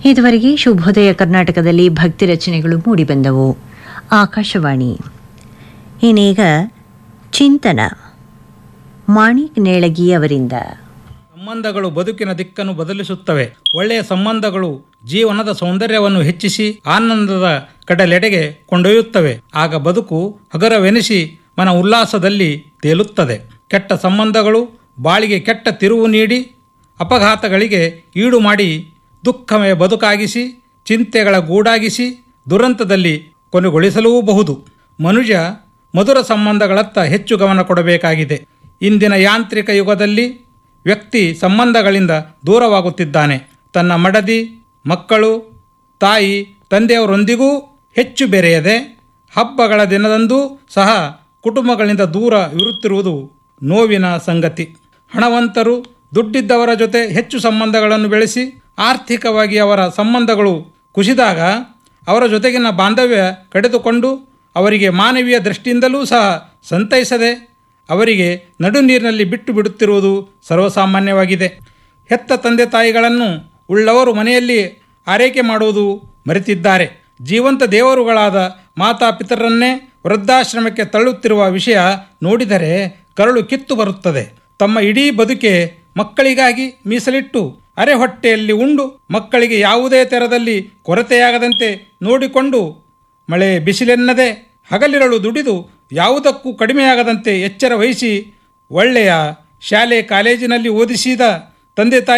ಇದುವರೆಗೆ ಶುಭೋದಯ ಕರ್ನಾಟಕದಲ್ಲಿ ಭಕ್ತಿ ರಚನೆಗಳು ಮೂಡಿಬಂದವು ಆಕಾಶವಾಣಿ ಇನ್ನೀಗ ಚಿಂತನ ಮಾಣಿಕ್ ನೇಳಗಿ ಅವರಿಂದ ಸಂಬಂಧಗಳು ಬದುಕಿನ ದಿಕ್ಕನ್ನು ಬದಲಿಸುತ್ತವೆ ಒಳ್ಳೆಯ ಸಂಬಂಧಗಳು ಜೀವನದ ಸೌಂದರ್ಯವನ್ನು ಹೆಚ್ಚಿಸಿ ಆನಂದದ ಕಡಲೆಡೆಗೆ ಕೊಂಡೊಯ್ಯುತ್ತವೆ ಆಗ ಬದುಕು ಹಗರವೆನಿಸಿ ಮನ ಉಲ್ಲಾಸದಲ್ಲಿ ತೇಲುತ್ತದೆ ಕೆಟ್ಟ ಸಂಬಂಧಗಳು ಬಾಳಿಗೆ ಕೆಟ್ಟ ತಿರುವು ನೀಡಿ ಅಪಘಾತಗಳಿಗೆ ಈಡು ಮಾಡಿ ದುಃಖಮಯ ಬದುಕಾಗಿಸಿ ಚಿಂತೆಗಳ ಗೂಡಾಗಿಸಿ ದುರಂತದಲ್ಲಿ ಕೊನೆಗೊಳಿಸಲೂಬಹುದು ಮನುಷ್ಯ ಮಧುರ ಸಂಬಂಧಗಳತ್ತ ಹೆಚ್ಚು ಗಮನ ಕೊಡಬೇಕಾಗಿದೆ ಇಂದಿನ ಯಾಂತ್ರಿಕ ಯುಗದಲ್ಲಿ ವ್ಯಕ್ತಿ ಸಂಬಂಧಗಳಿಂದ ದೂರವಾಗುತ್ತಿದ್ದಾನೆ ತನ್ನ ಮಡದಿ ಮಕ್ಕಳು ತಾಯಿ ತಂದೆಯವರೊಂದಿಗೂ ಹೆಚ್ಚು ಬೆರೆಯದೆ ಹಬ್ಬಗಳ ದಿನದಂದೂ ಸಹ ಕುಟುಂಬಗಳಿಂದ ದೂರ ಇರುತ್ತಿರುವುದು ನೋವಿನ ಸಂಗತಿ ಹಣವಂತರು ದುಡ್ಡಿದ್ದವರ ಜೊತೆ ಹೆಚ್ಚು ಸಂಬಂಧಗಳನ್ನು ಬೆಳೆಸಿ ಆರ್ಥಿಕವಾಗಿ ಅವರ ಸಂಬಂಧಗಳು ಕುಸಿದಾಗ ಅವರ ಜೊತೆಗಿನ ಬಾಂಧವ್ಯ ಕಡಿದುಕೊಂಡು ಅವರಿಗೆ ಮಾನವೀಯ ದೃಷ್ಟಿಯಿಂದಲೂ ಸಹ ಸಂತೈಸದೆ ಅವರಿಗೆ ನಡು ನೀರಿನಲ್ಲಿ ಬಿಟ್ಟು ಬಿಡುತ್ತಿರುವುದು ಸರ್ವಸಾಮಾನ್ಯವಾಗಿದೆ ಹೆತ್ತ ತಂದೆ ತಾಯಿಗಳನ್ನು ಉಳ್ಳವರು ಮನೆಯಲ್ಲಿ ಆರೈಕೆ ಮಾಡುವುದು ಮರೆತಿದ್ದಾರೆ ಜೀವಂತ ದೇವರುಗಳಾದ ಮಾತಾಪಿತರನ್ನೇ ವೃದ್ಧಾಶ್ರಮಕ್ಕೆ ತಳ್ಳುತ್ತಿರುವ ವಿಷಯ ನೋಡಿದರೆ ಕರಳು ಕಿತ್ತು ಬರುತ್ತದೆ ತಮ್ಮ ಇಡೀ ಬದುಕೆ ಮಕ್ಕಳಿಗಾಗಿ ಮೀಸಲಿಟ್ಟು ಅರೆ ಹೊಟ್ಟೆಯಲ್ಲಿ ಉಂಡು ಮಕ್ಕಳಿಗೆ ಯಾವುದೇ ತೆರದಲ್ಲಿ ಕೊರತೆಯಾಗದಂತೆ ನೋಡಿಕೊಂಡು ಮಳೆ ಬಿಸಿಲೆನ್ನದೆ ಹಗಲಿರಳು ದುಡಿದು ಯಾವುದಕ್ಕೂ ಕಡಿಮೆಯಾಗದಂತೆ ಎಚ್ಚರ ವಹಿಸಿ ಒಳ್ಳೆಯ ಶಾಲೆ ಕಾಲೇಜಿನಲ್ಲಿ ಓದಿಸಿದ ತಂದೆ ತಾಯಿ